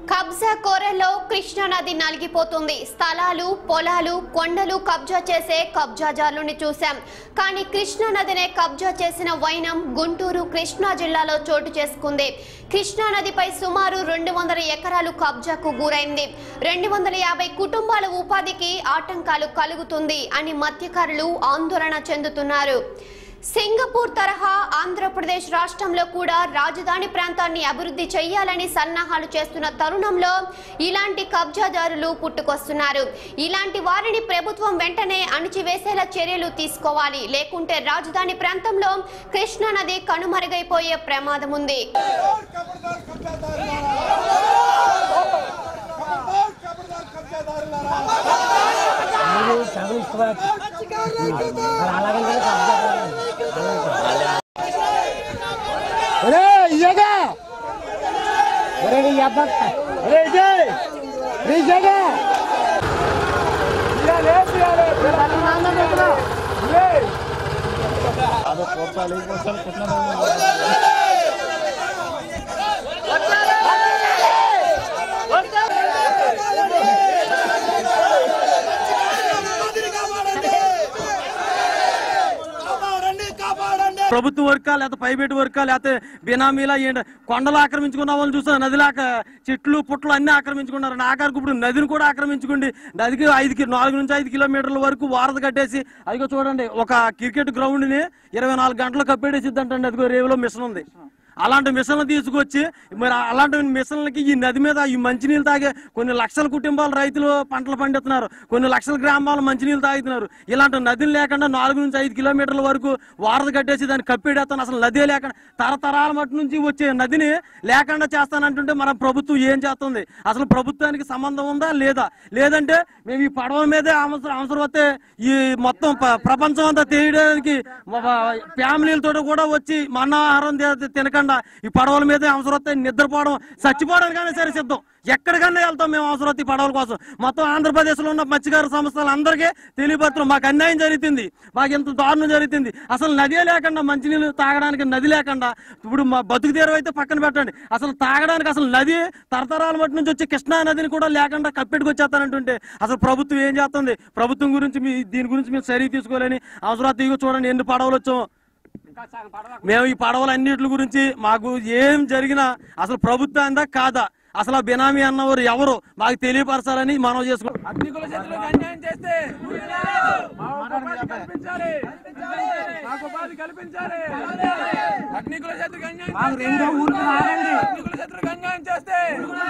కబ్జా కోరల్లో కృష్ణా నది నలిగిపోతుంది స్థలాలు పొలాలు కొండలు కబ్జా చేసే కబ్జాదారులని చూశాం కానీ కృష్ణా నదినే కబ్జా చేసిన వైనం గుంటూరు కృష్ణా జిల్లాలో చోటు చేసుకుంది కృష్ణా నదిపై సుమారు రెండు వందల ఎకరాలు కబ్జాకు గురైంది రెండు వందల యాభై కుటుంబాల ఉపాధికి ఆటంకాలు కలుగుతుంది అని మత్స్యకారులు ఆందోళన చెందుతున్నారు సింగపూర్ తరహా ఆంధ్రప్రదేశ్ రాష్ట్రంలో కూడా రాజధాని ప్రాంతాన్ని అభివృద్ధి చేయాలని సన్నాహాలు చేస్తున్న తరుణంలో ఇలాంటి కబ్జాదారులు పుట్టుకొస్తున్నారు ఇలాంటి వారిని ప్రభుత్వం వెంటనే అణిచివేసేలా చర్యలు తీసుకోవాలి లేకుంటే రాజధాని ప్రాంతంలో కృష్ణా నది కనుమరుగైపోయే ప్రమాదం ఉంది खबरदार कब्जादार खबरदार खबरदार कब्जादार మీరు చదువు ఇష్టపడ మరి అలాగే కదా కబ్జా अरे जगह ఒరే నీ అబ్బాయి अरे जय अरे जगह ले ले ले ले ప్రభుత్వ వర్కా లేకపోతే ప్రైవేట్ వర్కా లేకపోతే బినామీలా ఏంటి కొండలు ఆక్రమించుకున్న వాళ్ళని చూస్తే నదిలాక చెట్లు పుట్లు అన్ని ఆక్రమించుకున్నారు ఆఖరికి ఇప్పుడు నదిని కూడా ఆక్రమించుకోండి నదికి ఐదు కి- నాలుగు నుంచి ఐదు కిలోమీటర్ల వరకు వారధ కట్టేసి అదిగో చూడండి ఒక క్రికెట్ గ్రౌండ్ ని ఇరవై నాలుగు గంటలు కప్పేడేసిద్దంటండి అదిగో రేవులో మిషన్ ఉంది అలాంటి మిషన్లు తీసుకొచ్చి మరి అలాంటి మిషన్లకి ఈ నది మీద ఈ మంచినీళ్ళు తాగే కొన్ని లక్షల కుటుంబాలు రైతులు పంటలు పండిస్తున్నారు కొన్ని లక్షల గ్రామాలు మంచినీళ్ళు తాగుతున్నారు ఇలాంటి నదిని లేకుండా నాలుగు నుంచి ఐదు కిలోమీటర్ల వరకు వారధ కట్టేసి దాన్ని కప్పిడేస్తాను అసలు నదే లేకుండా తరతరాల మట్టి నుంచి వచ్చే నదిని లేకుండా చేస్తానంటుంటే మన ప్రభుత్వం ఏం చేస్తుంది అసలు ప్రభుత్వానికి సంబంధం ఉందా లేదా లేదంటే మేము ఈ పడవ మీదే అవసరం అవసరం వస్తే ఈ మొత్తం ప- ప్రపంచం అంతా తెలియడానికి ఫ్యామిలీలతో కూడా వచ్చి మన ఆహారం తి- తినకుండా ఈ పడవల మీదే అవసరం వస్తే నిద్రపోవడం చచ్చిపోవడానికైనా సరే సిద్ధం ఎక్కడికైనా వెళ్తాం మేము అవసరం వస్తే ఈ పడవల కోసం మొత్తం ఆంధ్రప్రదేశ్ లో ఉన్న మత్స్యకార సంస్థలు అందరికీ తెలియపడుతున్నాం మాకు అన్యాయం జరుగుతుంది మాకు ఎంత దారుణం జరుగుతుంది అసలు నదే లేకుండా మంచినీళ్ళు తాగడానికి నది లేకుండా ఇప్పుడు మా బతుకు తీరం అయితే పక్కన పెట్టండి అసలు తాగడానికి అసలు నది తరతరాల మట్టి నుంచి వచ్చే కృష్ణా నదిని కూడా లేకుండా కప్పెట్టుకొచ్చేస్తానంటుంటే అసలు ప్రభుత్వం ఏం చేస్తుంది ప్రభుత్వం గురించి మీ దీని గురించి మేము చర్య తీసుకోవాలని అవసరం ఇగో చూడండి ఎన్ని పడవలు వచ్చాం మేము ఈ పడవలు అన్నిటి గురించి మాకు ఏం జరిగినా అసలు ప్రభుత్వం కాదా అసలు ఆ బినామీ అన్నవారు ఎవరు మాకు తెలియపరచాలని మనం చేసుకుంటాం అగ్నికుల చేతులకు అన్యాయం చేస్తే మాకు ఉపాధి కల్పించాలి మాకు ఉపాధి కల్పించాలి అగ్నికుల చేతులకు అన్యాయం చేస్తే అగ్నికుల చేతులకు అన్యాయం చేస్తే